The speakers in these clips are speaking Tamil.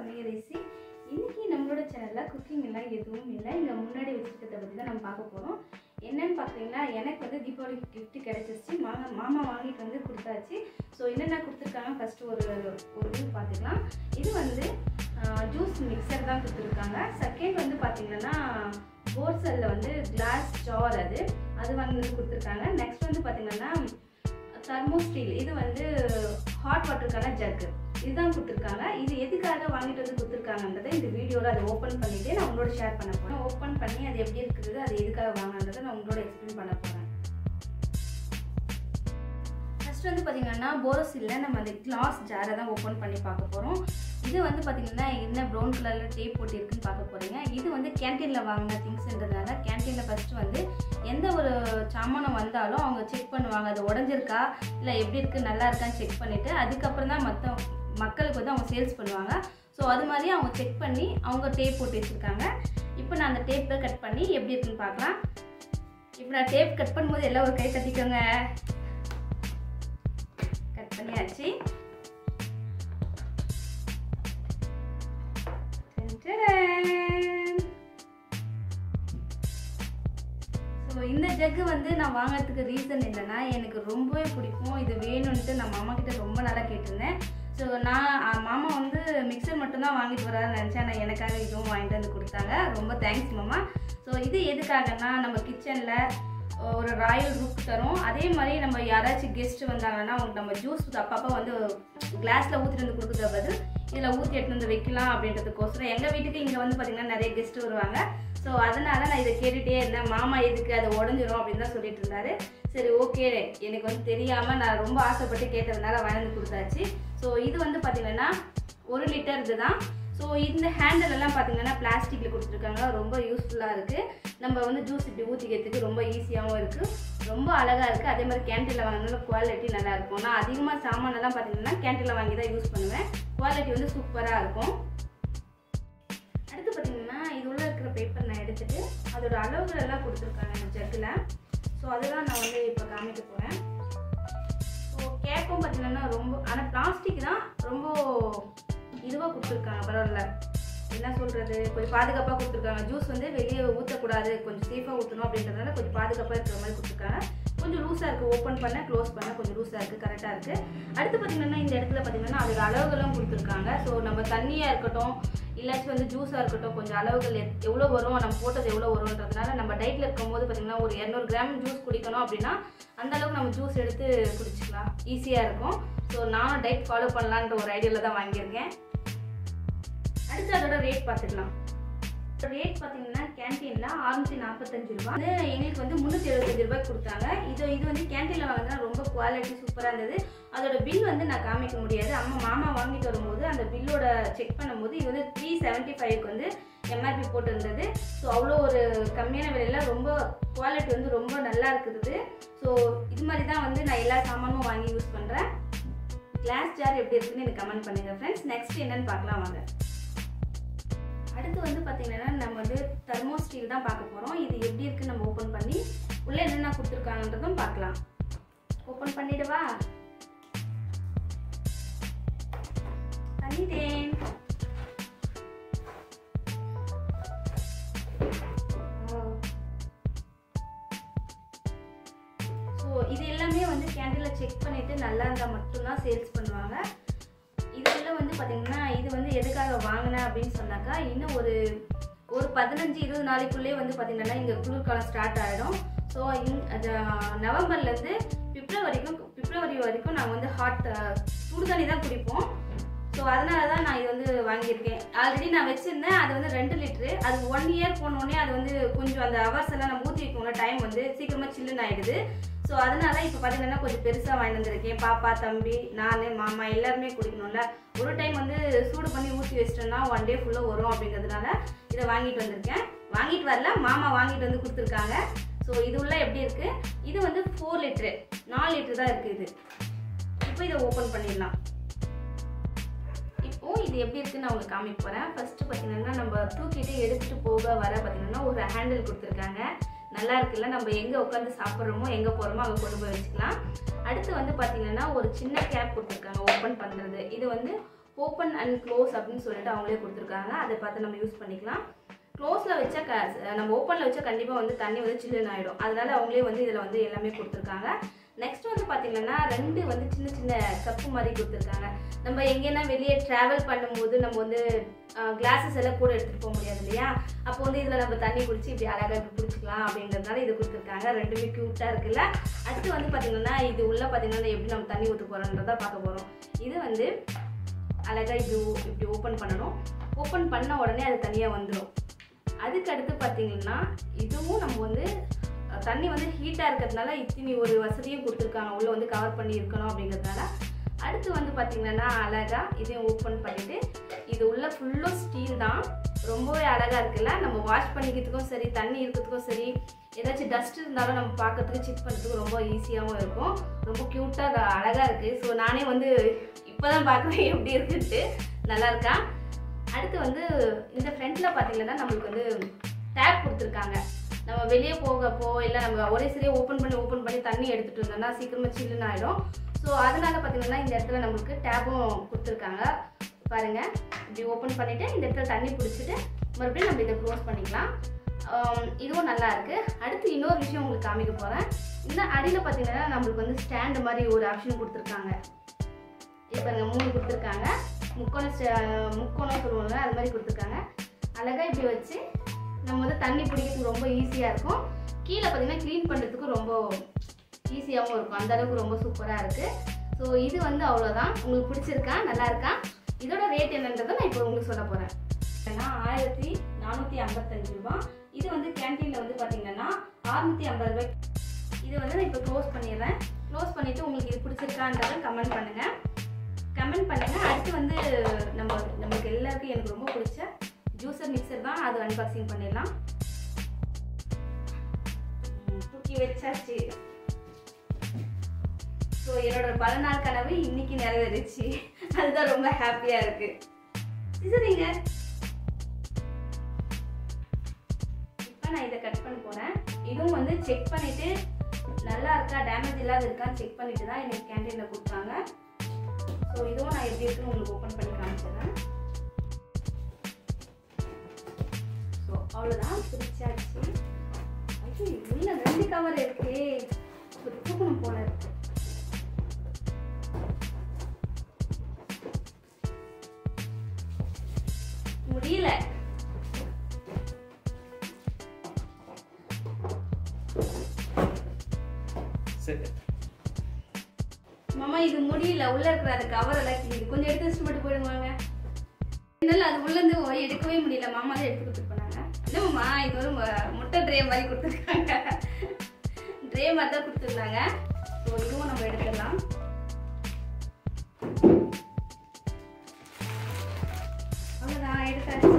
சமையல் ஈஸி இன்னைக்கு நம்மளோட சேனலில் குக்கிங் எல்லாம் எதுவும் இல்லை இங்கே முன்னாடி வச்சுருக்கிறத பற்றி தான் நம்ம பார்க்க போகிறோம் என்னன்னு பார்த்தீங்கன்னா எனக்கு வந்து தீபாவளி gift கிடைச்சிருச்சு மாமா மாமா வாங்கிட்டு வந்து கொடுத்தாச்சு ஸோ என்னென்ன கொடுத்துருக்காங்க ஃபஸ்ட்டு ஒரு ஒரு இது பார்த்துக்கலாம் இது வந்து ஜூஸ் மிக்சர் தான் கொடுத்துருக்காங்க செகண்ட் வந்து பார்த்தீங்கன்னா போர்சலில் வந்து கிளாஸ் ஜார் அது அது வந்து கொடுத்துருக்காங்க நெக்ஸ்ட் வந்து பார்த்தீங்கன்னா தெர்மோஸ்டீல் இது வந்து ஹாட் வாட்டருக்கான ஜக்கு இதுதான் கொடுத்துருக்காங்க இது எதுக்காக வாங்கிட்டு வந்து கொடுத்துருக்காங்கன்றதை இந்த வீடியோவில் அதை ஓப்பன் பண்ணிவிட்டு நான் உங்களோட ஷேர் பண்ண போகிறேன் ஓப்பன் பண்ணி அது எப்படி இருக்குது அது எதுக்காக வாங்கினதை நான் உங்களோட எக்ஸ்பிளைன் பண்ண போகிறேன் ஃபர்ஸ்ட் வந்து பார்த்தீங்கன்னா போரோசில்ல நம்ம அந்த கிளாஸ் ஜாரை தான் ஓப்பன் பண்ணி பார்க்க போகிறோம் இது வந்து பார்த்தீங்கன்னா என்ன ப்ரௌன் கலரில் டேப் போட்டு இருக்குன்னு பார்க்க போகிறீங்க இது வந்து கேன்டீனில் வாங்கின திங்ஸ்ன்றதுனால கேன்டீனில் ஃபஸ்ட்டு வந்து எந்த ஒரு சாமானம் வந்தாலும் அவங்க செக் பண்ணுவாங்க அது உடஞ்சிருக்கா இல்லை எப்படி இருக்குது நல்லா இருக்கான்னு செக் பண்ணிவிட்டு அதுக்கப்புறம் தான் மற்ற மக்களுக்கு வந்து அவங்க சேல்ஸ் பண்ணுவாங்க ஸோ அது மாதிரி அவங்க செக் பண்ணி அவங்க டேப் போட்டு வச்சுருக்காங்க இப்போ நான் அந்த டேப்பை கட் பண்ணி எப்படி இருக்குன்னு பார்க்கலாம் இப்போ நான் டேப் கட் பண்ணும்போது எல்லாம் ஒரு கை தட்டிக்கோங்க கட் பண்ணியாச்சு ஸோ இந்த ஜக்கு வந்து நான் வாங்குறதுக்கு ரீசன் என்னன்னா எனக்கு ரொம்பவே பிடிக்கும் இது வேணும்ன்ட்டு நான் மாமா கிட்ட ரொம்ப நாளாக கேட்டிருந்தேன் ஸோ நான் அஹ், மாமா வந்து மிக்சர் மட்டும்தான் வாங்கிட்டு வராருன்னு நினச்சேன் நான் எனக்காக இதுவும் வாங்கிட்டு வந்து கொடுத்தாங்க ரொம்ப தேங்க்ஸ் மாமா ஸோ இது எதுக்காகன்னா நம்ம கிச்சனில் ஒரு ராயல் லுக் தரும் அதே மாதிரி நம்ம யாராச்சும் கெஸ்ட் வந்தாங்கன்னா அவங்களுக்கு நம்ம ஜூஸ் அப்பப்போ வந்து கிளாஸில் ஊற்றிட்டு வந்து கொடுக்குறத பதில் இதில் ஊற்றி எடுத்து வந்து வைக்கலாம் அப்படின்றதுக்கோசரம் எங்கள் வீட்டுக்கு இங்கே வந்து பார்த்திங்கன்னா நிறைய கெஸ்ட் வருவாங்க ஸோ அதனால நான் இதை கேட்டுகிட்டே இருந்தேன் மாமா எதுக்கு அது உடஞ்சிரும் அப்படின்னு தான் சொல்லிட்டு இருந்தாரு சரி ஓகே எனக்கு வந்து தெரியாமல் நான் ரொம்ப ஆசைப்பட்டு கேட்டதுனால வாங்கி கொடுத்தாச்சு ஸோ இது வந்து பார்த்திங்கன்னா ஒரு லிட்டர் இதுதான் ஸோ இந்த ஹேண்டில் எல்லாம் பார்த்தீங்கன்னா பிளாஸ்டிக்கில் கொடுத்துருக்காங்க ரொம்ப யூஸ்ஃபுல்லாக இருக்குது நம்ம வந்து ஜூஸ் இப்படி ஊற்றிக்கிறதுக்கு ரொம்ப ஈஸியாகவும் இருக்குது ரொம்ப அழகாக இருக்குது அதே மாதிரி கேன்டீனில் வாங்கினாலும் குவாலிட்டி நல்லா இருக்கும் நான் அதிகமாக சாமானெல்லாம் பார்த்தீங்கன்னா கேன்டீனில் வாங்கி தான் யூஸ் பண்ணுவேன் குவாலிட்டி வந்து சூப்பராக இருக்கும் அடுத்து பார்த்தீங்கன்னா இது உள்ள இருக்கிற பேப்பர் நான் எடுத்துட்டு அதோட அளவுகள் எல்லாம் கொடுத்துருக்காங்க இந்த ஜக்கில் ஸோ அதெல்லாம் நான் வந்து இப்போ காமிக்க போகிறேன் ஸோ கேக்கும் பார்த்தீங்கன்னா ரொம்ப ஆனால் பிளாஸ்டிக் தான் ரொம்ப இதுவாக கொடுத்துருக்காங்க பரவாயில்ல என்ன சொல்கிறது கொஞ்சம் பாதுகாப்பாக கொடுத்துருக்காங்க ஜூஸ் வந்து வெளியே ஊற்றக்கூடாது கொஞ்சம் சேஃபாக ஊற்றணும் அப்படின்றதுனால கொஞ்சம் பாதுகாப்பாக இருக்கிற மாதிரி கொடுத்துருக்காங்க கொஞ்சம் லூஸாக இருக்குது ஓப்பன் பண்ண க்ளோஸ் பண்ண கொஞ்சம் லூஸாக இருக்குது கரெக்டாக இருக்குது அடுத்து பார்த்திங்கன்னா இந்த இடத்துல பார்த்திங்கன்னா அதோட அளவுகளும் கொடுத்துருக்காங்க ஸோ நம்ம தண்ணியாக இருக்கட்டும் இல்லாச்சும் வந்து ஜூஸாக இருக்கட்டும் கொஞ்சம் அளவுகள் எத்- எவ்வளோ வரும் நம்ம போட்டது எவ்வளோ வரும்ன்றதுனால நம்ம டயட்டில் இருக்கும்போது பார்த்திங்கன்னா ஒரு இரநூறு கிராம் ஜூஸ் குடிக்கணும் அப்படின்னா அந்த அளவுக்கு நம்ம ஜூஸ் எடுத்து குடிச்சிக்கலாம் ஈஸியாக இருக்கும் ஸோ நானும் டயட் ஃபாலோ பண்ணலான்ற ஒரு ஐடியாவில் தான் வாங்கியிருக்கேன் அடுத்து அதோட ரேட் பார்த்துக்கலாம் ரேட் பார்த்தீங்கன்னா கேன்டீனில் அறுநூத்தி நாற்பத்தஞ்சு ரூபா அது எங்களுக்கு வந்து முந்நூற்றி எழுபத்தஞ்சு ரூபாய் கொடுத்தாங்க இது இது வந்து கேன்டீனில் வாங்கினா ரொம்ப குவாலிட்டி சூப்பராக இருந்தது அதோட பில் வந்து நான் காமிக்க முடியாது அம்மா மாமா வாங்கிட்டு வரும்போது அந்த பில்லோட செக் பண்ணும்போது இது வந்து த்ரீ செவன்ட்டி ஃபைவ்க்கு வந்து எம்ஆர்பி போட்டிருந்தது ஸோ அவ்வளோ ஒரு கம்மியான விலையில ரொம்ப குவாலிட்டி வந்து ரொம்ப நல்லா இருக்குது ஸோ இது மாதிரி தான் வந்து நான் எல்லா சாமானும் வாங்கி யூஸ் பண்ணுறேன் கிளாஸ் ஜார் எப்படி இருக்குன்னு எனக்கு கமெண்ட் பண்ணுங்க ஃப்ரெண்ட்ஸ் நெக்ஸ்ட் என்னன்னு பார்க்கலாம் வாங்க அடுத்து வந்து பார்த்தீங்கன்னா நம்ம வந்து தெர்மோஸ்டீல் தான் பார்க்க போகிறோம் இது எப்படி இருக்குன்னு நம்ம ஓப்பன் பண்ணி உள்ளே என்னென்ன கொடுத்துருக்காங்கன்றதும் பார்க்கலாம் ஓப்பன் பண்ணிடவா பண்ணிட்டேன் ஸோ இது எல்லாமே வந்து கேண்டீனில் செக் பண்ணிட்டு நல்லா இருந்தால் மட்டும்தான் சேல்ஸ் பண்ணுவாங்க இதெல்லாம் வந்து பார்த்தீங்கன்னா இது வந்து எதுக்காக வாங்கினேன் அப்படின்னு சொன்னாக்கா இன்னும் ஒரு ஒரு பதினஞ்சு இருபது நாளைக்குள்ளேயே வந்து பார்த்தீங்கன்னா இங்கே குளிர்காலம் ஸ்டார்ட் ஆகிடும் ஸோ இங் அது நவம்பர்லேருந்து பிப்ரவரிக்கும் பிப்ரவரி வரைக்கும் நாங்கள் வந்து ஹாட் சுடு தண்ணி தான் குடிப்போம் ஸோ அதனால தான் நான் இது வந்து வாங்கியிருக்கேன் ஆல்ரெடி நான் வச்சுருந்தேன் அது வந்து ரெண்டு லிட்ரு அது ஒன் இயர் போனோடனே அது வந்து கொஞ்சம் அந்த ஹவர்ஸ் எல்லாம் நம்ம ஊற்றி வைக்கணும்ல டைம் வந்து சீக்கிரமாக சில்லுன்னு ஆயிடுது ஸோ அதனால இப்போ பார்த்தீங்கன்னா கொஞ்சம் பெருசாக வாங்கிட்டு வந்திருக்கேன் பாப்பா தம்பி நான் மாமா எல்லாருமே குடிக்கணும்ல ஒரு டைம் வந்து சூடு பண்ணி ஊற்றி வச்சிட்டோம்னா ஒன் டே ஃபுல்லாக வரும் அப்படிங்கிறதுனால இதை வாங்கிட்டு வந்திருக்கேன் வாங்கிட்டு வரல மாமா வாங்கிட்டு வந்து கொடுத்துருக்காங்க ஸோ இது உள்ள எப்படி இருக்கு இது வந்து ஃபோர் லிட்ரு நாலு லிட்டர் தான் இருக்குது இது இப்போ இதை ஓப்பன் பண்ணிடலாம் இப்போ இது எப்படி இருக்குன்னு நான் உங்களுக்கு காமிக்க போகிறேன் ஃபர்ஸ்ட் பார்த்தீங்கன்னா நம்ம தூக்கிட்டு எடுத்துட்டு போக வர பார்த்தீங்கன்னா ஒரு ஹேண்டில் கொடுத்துருக்காங்க நல்லா இருக்குல்ல நம்ம எங்கே உட்காந்து சாப்பிட்றோமோ எங்கே போகிறோமோ அங்கே கொண்டு போய் வச்சுக்கலாம் அடுத்து வந்து பார்த்தீங்கன்னா ஒரு சின்ன கேப் கொடுத்துருக்காங்க ஓப்பன் பண்ணுறது இது வந்து ஓப்பன் அண்ட் க்ளோஸ் அப்படின்னு சொல்லிட்டு அவங்களே கொடுத்துருக்காங்க அதை பார்த்து நம்ம யூஸ் பண்ணிக்கலாம் க்ளோஸில் வச்சா க நம்ம ஓப்பனில் வச்சா கண்டிப்பாக வந்து தண்ணி வந்து சில்லுன்னு ஆகிடும் அதனால அவங்களே வந்து இதில் வந்து எல்லாமே கொடுத்துருக்காங்க நெக்ஸ்ட் வந்து பார்த்தீங்கன்னா ரெண்டு வந்து சின்ன சின்ன கப்பு மாதிரி கொடுத்துருக்காங்க நம்ம எங்கேனா வெளியே ட்ராவல் பண்ணும்போது நம்ம வந்து கிளாஸஸ் எல்லாம் கூட எடுத்துகிட்டு போக முடியாது இல்லையா அப்போ வந்து இதில் நம்ம தண்ணி குடிச்சு இப்படி அழகாக இப்படி குடிச்சிக்கலாம் அப்படிங்கிறதுனால இது கொடுத்துருக்காங்க ரெண்டுமே க்யூட்டாக இருக்குல்ல அடுத்து வந்து பார்த்தீங்கன்னா இது உள்ளே பார்த்தீங்கன்னா எப்படி நம்ம தண்ணி ஊற்ற போகிறோன்றதை பார்க்க போகிறோம் இது வந்து அழகாக இது இப்படி ஓப்பன் பண்ணணும் ஓப்பன் பண்ண உடனே அது தனியாக வந்துடும் அதுக்கு அடுத்து பார்த்தீங்கன்னா இதுவும் நம்ம வந்து அஹ், தண்ணி வந்து ஹீட்டாக இருக்கிறதுனால இத்தினி ஒரு வசதியும் கொடுத்துருக்காங்க உள்ளே வந்து கவர் பண்ணி இருக்கணும் அப்படிங்கிறதுனால அடுத்து வந்து பார்த்தீங்கன்னா அழகாக இதையும் ஓப்பன் பண்ணிவிட்டு இது உள்ள ஃபுல்லும் ஸ்டீல் தான் ரொம்பவே அழகாக இருக்குல்ல நம்ம வாஷ் பண்ணிக்கிறதுக்கும் சரி தண்ணி இருக்கிறதுக்கும் சரி ஏதாச்சும் டஸ்ட் இருந்தாலும் நம்ம பார்க்கறதுக்கு செக் பண்ணுறதுக்கு ரொம்ப ஈஸியாகவும் இருக்கும் ரொம்ப க்யூட்டாக அழகாக இருக்குது ஸோ நானே வந்து இப்போ தான் பார்க்குறேன் எப்படி இருக்குன்ட்டு நல்லா இருக்கா அடுத்து வந்து இந்த ஃப்ரண்ட்டில் பார்த்தீங்கன்னா நம்மளுக்கு வந்து டேப் கொடுத்துருக்காங்க நம்ம வெளியே போகப்போ இல்லை நம்ம ஒரே சரியாக ஓப்பன் பண்ணி ஓப்பன் பண்ணி தண்ணி எடுத்துகிட்டு இருந்தோம்னா சீக்கிரமாக சில்லுன்னு ஆகிடும் ஸோ அதனால பார்த்தீங்கன்னா இந்த இடத்துல நம்மளுக்கு டேப்பும் கொடுத்துருக்காங்க பாருங்க இப்படி ஓப்பன் பண்ணிவிட்டு இந்த இடத்துல தண்ணி பிடிச்சிட்டு மறுபடியும் நம்ம இதை க்ளோஸ் பண்ணிக்கலாம் ஆம், இதுவும் நல்லா இருக்கு அடுத்து இன்னொரு விஷயம் உங்களுக்கு காமிக்க போகிறேன் இந்த அடியில் பார்த்தீங்கன்னா நம்மளுக்கு வந்து ஸ்டாண்டு மாதிரி ஒரு ஆப்ஷன் கொடுத்துருக்காங்க இப்போ இங்கே மூணு கொடுத்துருக்காங்க முக்கோணம் ஸ்ட- முக்கோணம் சொல்லுவாங்க அது மாதிரி கொடுத்துருக்காங்க அழகாக இப்படி வச்சு நம்ம வந்து தண்ணி பிடிக்கிறதுக்கு ரொம்ப ஈஸியாக இருக்கும் கீழே பார்த்தீங்கன்னா க்ளீன் பண்ணுறதுக்கு ரொம்ப ஈஸியாகவும் இருக்கும் அந்த அளவுக்கு ரொம்ப சூப்பராக இருக்குது ஸோ இது வந்து அவ்வளோதான் உங்களுக்கு பிடிச்சிருக்கா நல்லா இருக்கா இதோட ரேட் என்னன்றதை நான் இப்போ உங்களுக்கு சொல்ல போகிறேன் ஏன்னா ஆயிரத்தி நானூற்றி ஐம்பத்தஞ்சு ரூபா இது வந்து கேன்டீனில் வந்து பார்த்தீங்கன்னா அறுநூற்றி ஐம்பது ரூபாய் இது வந்து நான் இப்போ க்ளோஸ் பண்ணிடுறேன் க்ளோஸ் பண்ணிவிட்டு உங்களுக்கு இது பிடிச்சிருக்கான்றதை கமெண்ட் பண்ணுங்கள் கமெண்ட் பண்ணுங்கள் அடுத்து வந்து நம்ம நமக்கு எல்லாருக்கும் எனக்கு ரொம்ப பிடிச்ச ஜூஸர் மிக்சர் தான் அது அன்பாக்சிங் பண்ணிடலாம் ம், தூக்கி வச்சாச்சு ஸோ என்னோட பல நாள் கனவு இன்னைக்கு நிறைவேறிச்சு அதுதான் ரொம்ப ஹாப்பியாக இருக்கு சரிங்க இப்போ நான் இதை கட் பண்ண போகிறேன் இதுவும் வந்து செக் பண்ணிட்டு நல்லா இருக்கா டேமேஜ் இல்லாத இருக்கான்னு செக் பண்ணிட்டு தான் எனக்கு கேன்டீனில் கொடுத்தாங்க ஸோ இதுவும் நான் எப்படி இருக்குன்னு உங்களுக்கு ஓப்பன் பண்ணி காமிச்சிடுறேன் ஸோ அவ்வளோதான் பிரிச்சாச்சு ஐயோ உள்ள ரெண்டு கவர் இருக்கே ஒரு தூக்கணும் போல இருக்கு முடியல சரி மாமா இது முடியல உள்ள இருக்கிற அந்த கவர் எல்லாம் கிழியுது கொஞ்சம் எடுத்து வச்சுட்டு மட்டும் போயிடுவாங்க என்னால அது உள்ள இருந்து ஓ- எடுக்கவே முடியல மாமா தான் எடுத்து கொடுத்துட்டு போனாங்க இல்லம்மா இது ஒரு மு- முட்டை ட்ரே மாதிரி கொடுத்துருக்காங்க ட்ரே மாதிரி தான் கொடுத்துருந்தாங்க ஸோ இதுவும் நம்ம எடுத்துடலாம் அவ்வளோதான் எடுத்தாச்சு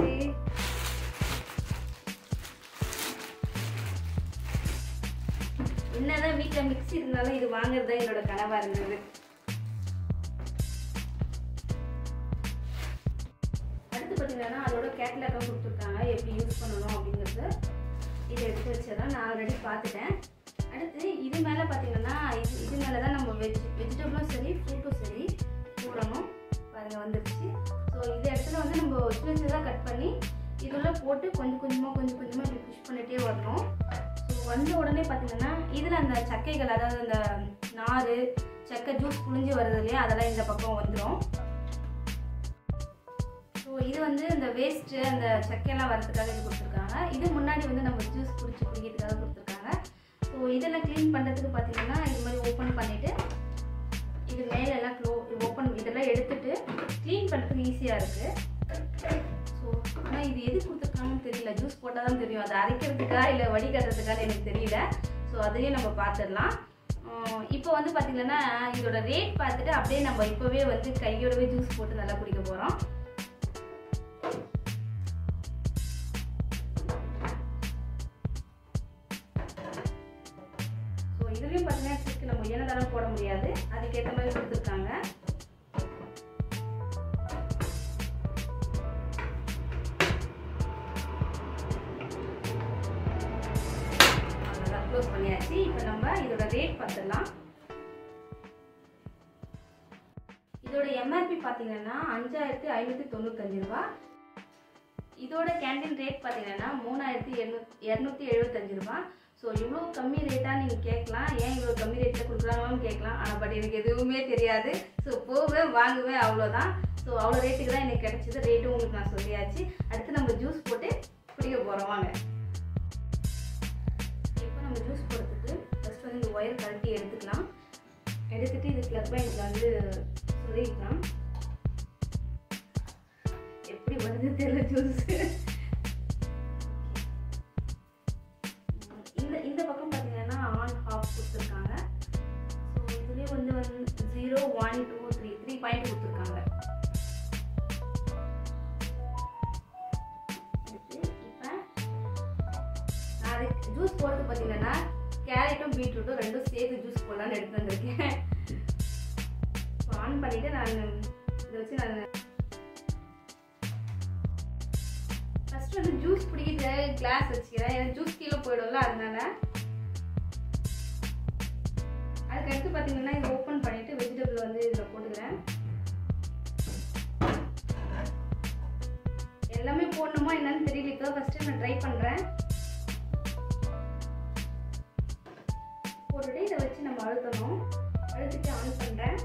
என்னதான் வீட்டில் மிக்ஸி இருந்தாலும் இது வாங்குறது தான் என்னோட கனவா இருந்தது அடுத்து பார்த்தீங்கன்னா அதோட கேட்லாக்காக கொடுத்துருக்காங்க எப்படி யூஸ் பண்ணணும் அப்படிங்கிறது இதை எடுத்து வச்சிடறேன் நான் ஆல்ரெடி பார்த்துட்டேன் அடுத்து இது மேலே பார்த்தீங்கன்னா இது இது மேலே தான் நம்ம வெஜ் வெஜிடபிளும் சரி ஃப்ரூட்டும் சரி போடணும் பாருங்கள் வந்துருச்சு ஸோ இந்த இடத்துல வந்து நம்ம சின்ன சின்னதாக கட் பண்ணி இதுள்ள போட்டு கொஞ்சம் கொஞ்சமாக கொஞ்சம் கொஞ்சமாக இப்படி புஷ் பண்ணிகிட்டே வரணும் ஸோ வந்த உடனே பார்த்தீங்கன்னா இதில் அந்த சக்கைகள் அதாவது அந்த நார் சக்கை ஜூஸ் புழிஞ்சு வருது இல்லையா அதெல்லாம் இந்த பக்கம் வந்துடும் ஸோ இது வந்து இந்த வேஸ்ட்டு அந்த சக்கையெல்லாம் வரதுக்காக இது கொடுத்துருக்காங்க இது முன்னாடி வந்து நம்ம ஜூஸ் குடிச்சு குடிக்கிறதுக்காக கொடுத்துருக்காங்க ஸோ இதெல்லாம் க்ளீன் பண்ணுறதுக்கு பார்த்தீங்கன்னா இது மாதிரி ஓப்பன் பண்ணிவிட்டு இது மேலே எல்லாம் க்ளோ ஓப்பன் இதெல்லாம் எடுத்துட்டு க்ளீன் பண்ணுறதுக்கு ஈஸியாக இருக்குது ஸோ ஆனால் இது எது கொடுத்துருக்காங்கன்னு தெரியல ஜூஸ் போட்டால் தான் தெரியும் அது அரைக்கிறதுக்கா இல்லை வடிகட்டுறதுக்கான்னு எனக்கு தெரியல ஸோ அதையும் நம்ம பார்த்துடலாம் ஆஹ் இப்போ வந்து பார்த்தீங்கன்னா இதோட ரேட் பார்த்துட்டு அப்படியே நம்ம இப்போவே வந்து கையோடவே ஜூஸ் போட்டு நல்லா குடிக்க போகிறோம் ஸோ இதுலேயும் பார்த்தீங்கன்னா ட்ரிக் நம்ம என்னதாலும் போட முடியாது அதுக்கேற்ற மாதிரி கொடுத்துருக்காங்க அவ்வளோதான் க்ளோஸ் பண்ணியாச்சு இப்போ நம்ம இதோட ரேட் பார்த்துடலாம் இதோட எம்ஆர்பி பார்த்தீங்கன்னா அஞ்சாயிரத்தி ஐநூற்றி தொண்ணூத்தஞ்சு ரூபா இதோட கேண்டீன் ரேட் பார்த்தீங்கன்னா மூணாயிரத்தி எண்ணூத் இரநூத்தி எழுபத்தஞ்சு ரூபா ஸோ இவ்வளோ கம்மி ரேட்டாக நீங்கள் கேட்கலாம் ஏன் இவ்வளோ கம்மி ரேட்டில் கொடுக்குறாங்கன்னு கேட்கலாம் ஆனால் பட் எனக்கு எதுவுமே தெரியாது ஸோ போவேன் வாங்குவேன் அவ்வளோதான் ஸோ அவ்வளோ ரேட்டுக்கு தான் எனக்கு கிடைச்சது ரேட்டும் உங்களுக்கு நான் சொல்லியாச்சு அடுத்து நம்ம ஜூஸ் போட்டு குடிக்க போகிறோம் வாங்க இப்போ நம்ம ஜூஸ் போடுறதுக்கு ஃபஸ்ட் வந்து இந்த ஒயர் கழட்டி எடுத்துக்கலாம் எடுத்துட்டு இது ப்ளக் பாயிண்ட்ல வந்து சொருகிக்கலாம் எப்படி வருது தெரியல ஜூஸ் இந்த இந்த பக்கம் பார்த்தீங்கன்னா ஆன் ஆஃப் கொடுத்துருக்காங்க ஸோ இதுலேயே வந்து வந்து zero one two three three point கொடுத்துருக்காங்க அடுத்து இப்போ நான் அதுக்கு ஜூஸ் போடுறது பார்த்தீங்கன்னா கேரட்டும் பீட்ரூட்டும் ரெண்டும் சேர்த்து ஜூஸ் போடலான்னு எடுத்து வந்திருக்கேன் ஸோ ஆன் பண்ணிவிட்டு நான் இதை வச்சு நான் ஃபர்ஸ்ட் வந்து ஜூஸ் பிடிக்கிற கிளாஸ் வச்சுக்கிறேன் ஏன்னா ஜூஸ் கீழே போயிடும்ல அதனால அதுக்கடுத்து பார்த்தீங்கன்னா இதை ஓப்பன் பண்ணிட்டு வெஜிடபிள் வந்து இதில் போட்டுக்கிறேன் எல்லாமே போடணுமா என்னன்னு தெரியல இப்போ ஃபர்ஸ்ட் நான் ட்ரை பண்ணுறேன் போட்டுட்டு இதை வச்சு நம்ம அழுத்தணும் அழுத்திட்டு ஆன் பண்ணுறேன்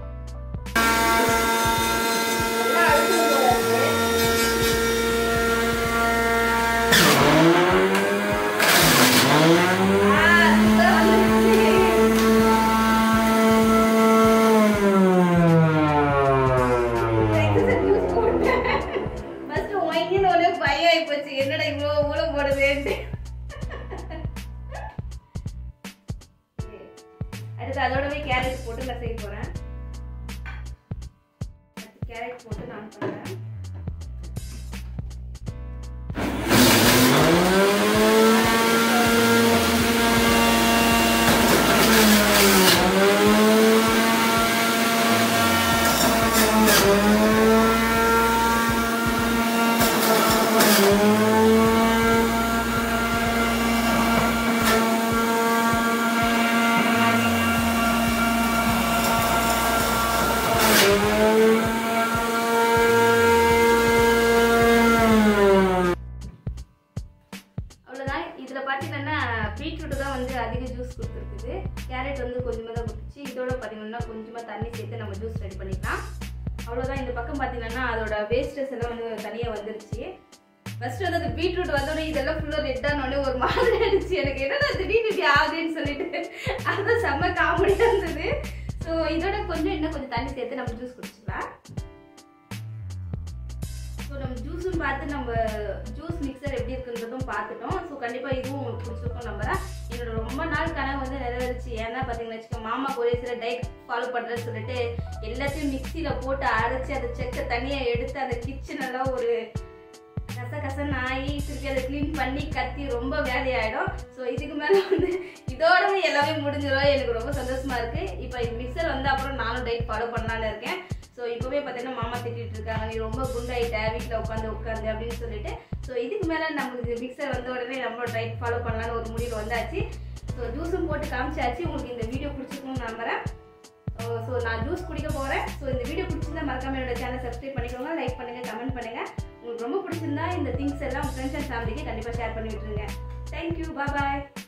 நல்லா அழுத்தம் போல இருக்கு என்னடா இவ்வளோ ஊழம் போடுதுன்ட்டு அடுத்து அதோடவே கேரட் போட்டு நான் செய்ய போறேன் கேரட் போட்டு நான் பண்றேன் அவ்வளோதான் இதில் பார்த்தீங்கன்னா பீட்ரூட் தான் வந்து அதிக ஜூஸ் கொடுத்துருக்குது கேரட் வந்து கொஞ்சமாக தான் கொடுத்துச்சு இதோட பார்த்தீங்கன்னா கொஞ்சமாக தண்ணி சேர்த்து நம்ம ஜூஸ் ரெடி பண்ணிக்கலாம் அவ்வளோதான் இந்த பக்கம் பார்த்தீங்கன்னா அதோட வேஸ்டஸ் எல்லாம் வந்து தனியாக வந்துருச்சு ஃபர்ஸ்ட் வந்து அந்த பீட்ரூட் வந்தோடனே இதெல்லாம் ஃபுல்லாக ரெட்டானோடனே ஒரு மாதிரி ஆயிடுச்சு எனக்கு என்னடா திடீர்னு இப்படி ஆகுதுன்னு சொல்லிட்டு அதுதான் செம்ம காமெடியாக இருந்தது ஸோ இதோட கொஞ்சம் இன்னும் கொஞ்சம் தண்ணி சேர்த்து நம்ம ஜூஸ் குடிச்சிக்கலாம் ஸோ நம்ம ஜூஸும் பார்த்து நம்ம ஜூஸ் மிக்சர் எப்படி இருக்குன்றதும் பார்த்துட்டோம் ஸோ கண்டிப்பாக இதுவும் உங்களுக்கு பிடிச்சிருக்கும் நம்புறேன் என்னோட ரொம்ப நாள் கனவு வந்து நிறைவேறுச்சு ஏன்னா பார்த்தீங்கன்னா வச்சுக்கோ மாமா ஒரே சில டயட் ஃபாலோ பண்ணுறேன்னு சொல்லிட்டு எல்லாத்தையும் மிக்சியில் போட்டு அரைச்சி அந்த செக்கை தனியாக எடுத்து அந்த கிச்சனெல்லாம் ஒரு கச கசன்னு ஆகி திருப்பி அதை க்ளீன் பண்ணி கத்தி ரொம்ப வேலையாயிடும் ஸோ இதுக்கு மேலே வந்து இதோடவே எல்லாமே முடிஞ்சிடும் எனக்கு ரொம்ப சந்தோஷமா இருக்கு இப்போ இது மிக்சர் வந்து அப்புறம் நானும் டயட் ஃபாலோ பண்ணலான்னு இருக்கேன் ஸோ இப்போவே பார்த்தீங்கன்னா மாமா திட்டிட்டு இருக்காங்க நீ ரொம்ப குண்டாயிட்ட வீட்டில் உட்காந்து உட்காந்து அப்படின்னு சொல்லிட்டு ஸோ இதுக்கு மேலே நம்மளுக்கு மிக்சர் வந்த உடனே நம்ம டயட் ஃபாலோ பண்ணலான்னு ஒரு முடிவு வந்தாச்சு ஸோ ஜூஸும் போட்டு காமிச்சாச்சு உங்களுக்கு இந்த வீடியோ பிடிச்சிருக்கும்னு நம்புறேன் ஸோ நான் ஜூஸ் குடிக்க போகிறேன் ஸோ இந்த வீடியோ பிடிச்சிருந்தா மறக்காம என்னோட சேனல் சப்ஸ்கிரைப் பண்ணிக்கோங்க லைக் பண்ணுங்க கமெண்ட் பண்ணுங்க உங்களுக்கு ரொம்ப பிடிச்சிருந்தா இந்த திங்ஸ் எல்லாம் ஃப்ரெண்ட்ஸ் அண்ட் ஃபேமிலிக்கு கண்டிப்பாக ஷேர் பண்ணி விட்டுருங்க தேங்க்யூ பாய்